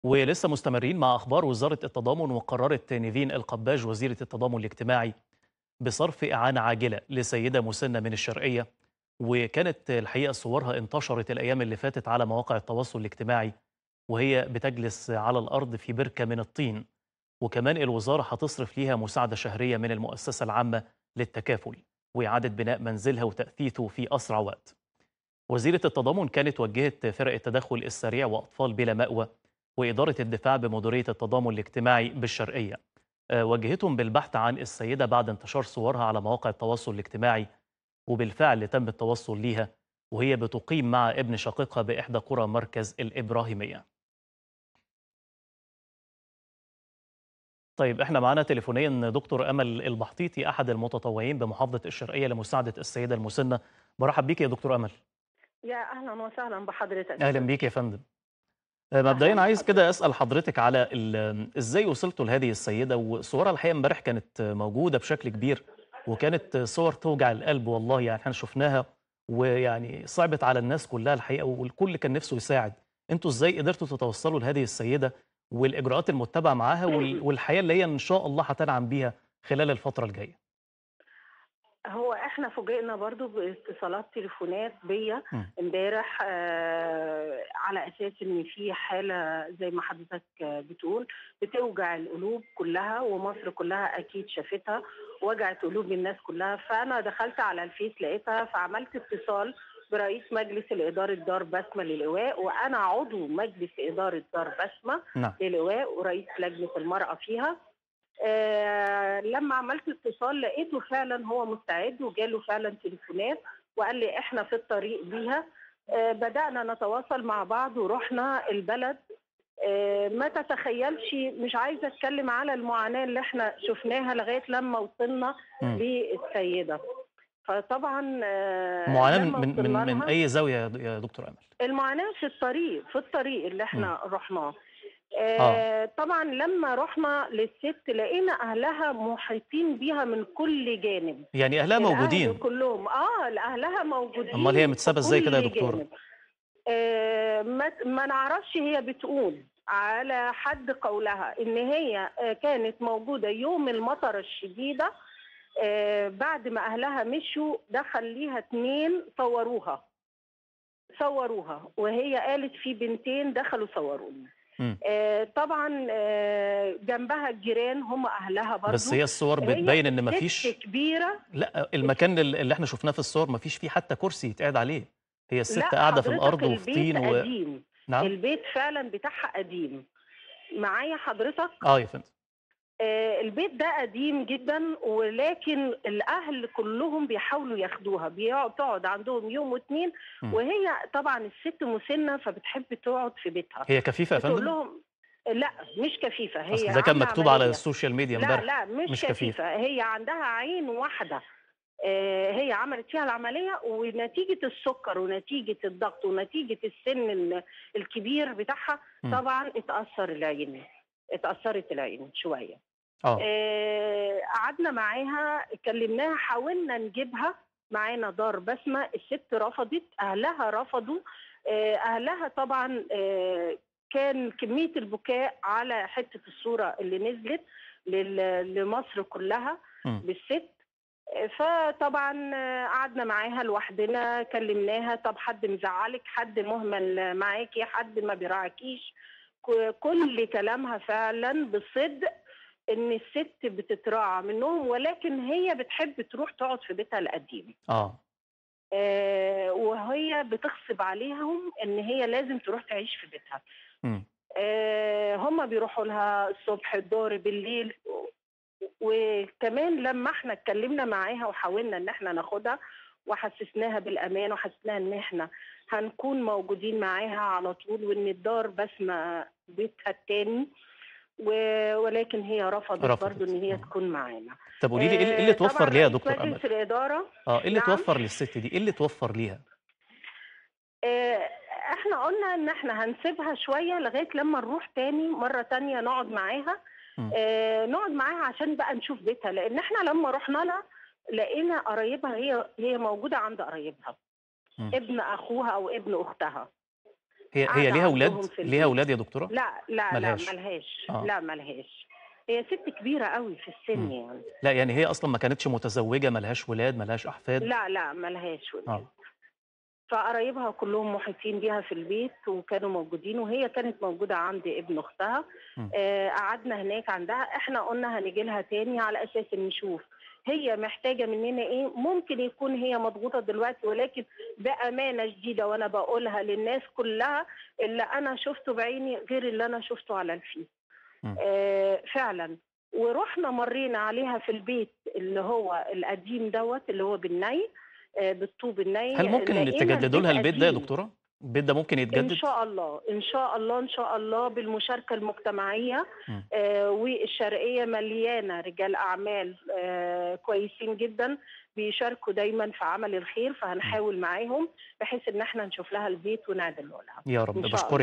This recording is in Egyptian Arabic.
ولسه مستمرين مع أخبار وزارة التضامن وقررت نيفين القباج وزيرة التضامن الاجتماعي بصرف إعانة عاجلة لسيدة مسنة من الشرقية وكانت الحقيقة صورها انتشرت الأيام اللي فاتت على مواقع التواصل الاجتماعي وهي بتجلس على الأرض في بركة من الطين وكمان الوزارة هتصرف ليها مساعدة شهرية من المؤسسة العامة للتكافل وإعادة بناء منزلها وتأثيثه في أسرع وقت وزيرة التضامن كانت وجهت فرق التدخل السريع وأطفال بلا مأوى وإدارة الدفاع بمديرية التضامن الاجتماعي بالشرقية آه، وجهتهم بالبحث عن السيدة بعد انتشار صورها على مواقع التواصل الاجتماعي وبالفعل تم التوصل ليها وهي بتقيم مع ابن شقيقها بإحدى قرى مركز الإبراهيمية طيب احنا معانا تليفونيا دكتور امل البحطيطي احد المتطوعين بمحافظه الشرقيه لمساعده السيده المسنه برحب بيك يا دكتور امل يا اهلا وسهلا بحضرتك اهلا بيك يا فندم آه، مبدئيا عايز كده اسال حضرتك على ال- ازاي وصلتوا لهذه السيده وصورها الحقيقه امبارح كانت موجوده بشكل كبير وكانت صور توجع القلب والله يعني احنا شفناها ويعني صعبت على الناس كلها الحقيقه والكل كان نفسه يساعد انتوا ازاي قدرتوا تتوصلوا لهذه السيده والاجراءات المتبعه معاها وال- والحياه اللي هي ان شاء الله هتنعم بيها خلال الفتره الجايه هو احنا فوجئنا برضو باتصالات تليفونات بيا مم. امبارح آه على اساس ان في حاله زي ما حضرتك آه، بتقول بتوجع القلوب كلها ومصر كلها اكيد شافتها وجعت قلوب الناس كلها فانا دخلت على الفيس لقيتها فعملت اتصال برئيس مجلس الاداره دار بسمه للإواء وانا عضو مجلس اداره دار بسمه نعم للواء ورئيس لجنه المراه فيها آه لما عملت اتصال لقيته فعلا هو مستعد وجاله فعلا تليفونات وقال لي احنا في الطريق بيها آه بدانا نتواصل مع بعض ورحنا البلد آه ما تتخيلش مش عايزه اتكلم على المعاناه اللي احنا شفناها لغايه لما وصلنا مم. للسيده فطبعا آه معاناه لما من من وصلنا من, من لها- اي زاويه يا يا دكتور امل المعاناة في الطريق في الطريق اللي احنا رحناه آه. آه طبعا لما رحنا للست لقينا اهلها محيطين بيها من كل جانب يعني اهلها الأهل موجودين كلهم اه اهلها موجودين امال هي متسابه في ازاي كده يا كل دكتور جانب. آه ما, ما نعرفش هي بتقول على حد قولها ان هي آه، كانت موجوده يوم المطر الشديده آه بعد ما اهلها مشوا دخل ليها اتنين صوروها صوروها وهي قالت في بنتين دخلوا صوروني مم. آه طبعا آه جنبها الجيران هم اهلها برضو بس هي الصور هي بتبين ان ست مفيش كبيره لا المكان اللي اللي احنا شفناه في الصور مفيش فيه حتى كرسي يتقعد عليه هي الست لا قاعده في حضرتك الارض وفي البيت طين و... قديم نعم البيت فعلا بتاعها قديم معايا حضرتك اه يا فندم آه البيت ده قديم جدا ولكن الاهل كلهم بيحاولوا ياخدوها بيقعد تقعد عندهم يوم واتنين مم. وهي طبعا الست مسنه فبتحب تقعد في بيتها هي كفيفه يا بتقول فندم لهم لا مش كفيفه هي اصل ده كان عاملة مكتوب على عملية. السوشيال ميديا لا امبارح لا مش, مش مش كفيفة. كفيفة. هي عندها عين واحدة آه، هي عملت فيها العملية ونتيجة السكر ونتيجة الضغط ونتيجة السن ال- الكبير بتاعها مم. طبعا اتأثر العين اتأثرت العين شوية اه آه، قعدنا معاها كلمناها حاولنا نجيبها معانا دار بسمة الست رفضت أهلها رفضوا آه، أهلها طبعا آه، كان كمية البكاء على حتة الصورة اللي نزلت لل- لمصر كلها مم. بالست آه، فطبعا آه، قعدنا معاها لوحدنا كلمناها طب حد مزعلك حد مهمل معاكي حد ما بيراعيكيش ك- كل كلامها فعلا بصدق ان الست بتتراعى منهم ولكن هي بتحب تروح تقعد في بيتها القديم اه آه وهي بتغصب عليهم ان هي لازم تروح تعيش في بيتها مم. آه هم بيروحوا لها الصبح الظهر بالليل وكمان لما احنا اتكلمنا معاها وحاولنا ان احنا ناخدها وحسسناها بالامان وحسسناها ان احنا هنكون موجودين معاها على طول وان الدار بسمة بيتها التاني و- ولكن هي رفضت, رفضت. برضو ان هي مم. تكون معانا طب قولي لي ايه اللي آه، توفر طبعاً ليها يا رئيس دكتور امل مجلس الاداره اه ايه اللي نعم. توفر للست دي ايه اللي توفر ليها آه، احنا قلنا ان احنا هنسيبها شويه لغايه لما نروح تاني مره تانية نقعد معاها مم. آه، نقعد معاها عشان بقى نشوف بيتها لان احنا لما رحنا لها لقينا قرايبها هي هي موجوده عند قرايبها مم. ابن اخوها او ابن اختها هي هي قاعدة ليها عندهم اولاد في ليها البيت. اولاد يا دكتوره لا لا ملهاش. لا ملهاش آه. لا ملهاش هي ست كبيرة قوي في السن مم. يعني لا يعني هي اصلا ما كانتش متزوجه ملهاش ولاد ملهاش احفاد لا لا ملهاش ولاد اه فقرايبها كلهم محيطين بيها في البيت وكانوا موجودين وهي كانت موجودة عند ابن أختها مم. آه، قعدنا هناك عندها احنا قلنا هنيجي لها تاني على أساس إن نشوف هي محتاجة مننا إيه ممكن يكون هي مضغوطة دلوقتي ولكن بأمانة شديدة وأنا بقولها للناس كلها اللي أنا شفته بعيني غير اللي أنا شفته على الفيس مم. آه، فعلا ورحنا مرينا عليها في البيت اللي هو القديم دوت اللي هو بالني آه، بالطوب الني هل ممكن لقينا تجددوا لها البيت ده يا قديم. دكتوره البيت ده ممكن ان يتجدد شاء الله ان شاء الله ان شاء الله بالمشاركه المجتمعيه مم. آه والشرقيه مليانه رجال اعمال آه كويسين جدا بيشاركوا دايما في عمل الخير فهنحاول معاهم بحيث ان احنا نشوف لها البيت ونعدله لها يا رب إن شاء بشكرك